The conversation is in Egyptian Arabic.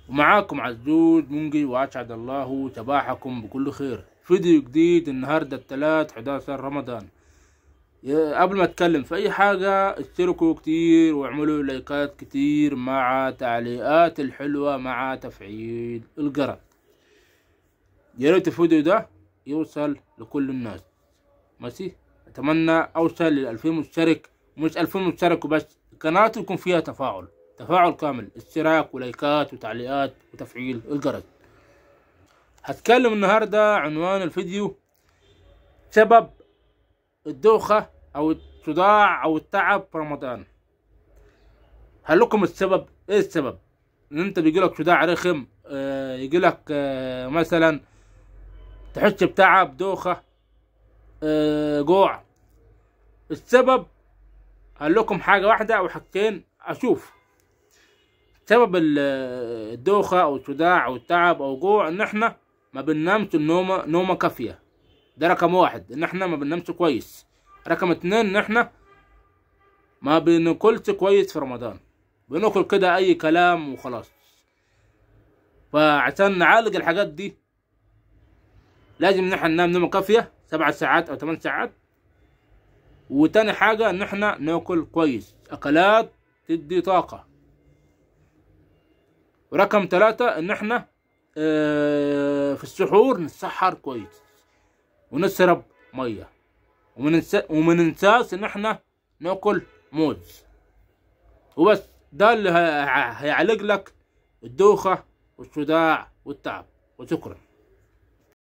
ومعاكم عزوز منجي وأسعد الله صباحكم بكل خير فيديو جديد النهاردة الثلاث 11 رمضان يا- قبل ما اتكلم في اي حاجة اشتركوا كتير واعملوا لايكات كتير مع تعليقات الحلوة مع تفعيل الجرس يا ريت الفيديو ده يوصل لكل الناس ماشي اتمنى اوصل للألفين مشترك ومش ألفين مشترك وبس القناة يكون فيها تفاعل تفاعل كامل اشتراك ولايكات وتعليقات وتفعيل الجرس هتكلم النهاردة عنوان الفيديو سبب الدوخة أو الصداع أو التعب في رمضان هل لكم السبب إيه السبب إن أنت بيجيلك صداع رخم آه يجيلك آه مثلا تحس بتعب دوخة آه جوع السبب هل لكم حاجة واحدة أو حاجتين أشوف سبب ال- الدوخة أو الصداع أو التعب أو جوع إن إحنا ما بننامش النومة نومة كافية ده رقم واحد إن إحنا ما بننامش كويس رقم اتنين إن إحنا ما بناكلش كويس في رمضان بناكل كده أي كلام وخلاص فعشان نعالج الحاجات دي لازم إن إحنا ننام نومة كافية سبع ساعات أو ثمان ساعات وتاني حاجة إن إحنا ناكل كويس أكلات تدي طاقة ورقم ثلاثة إن إحنا آه، في السحور نتسحر كويس ونشرب مية ومننسى ومننساش إن إحنا ناكل موز وبس ده اللي ه- ه- هيعالج لك الدوخة والصداع والتعب وشكرا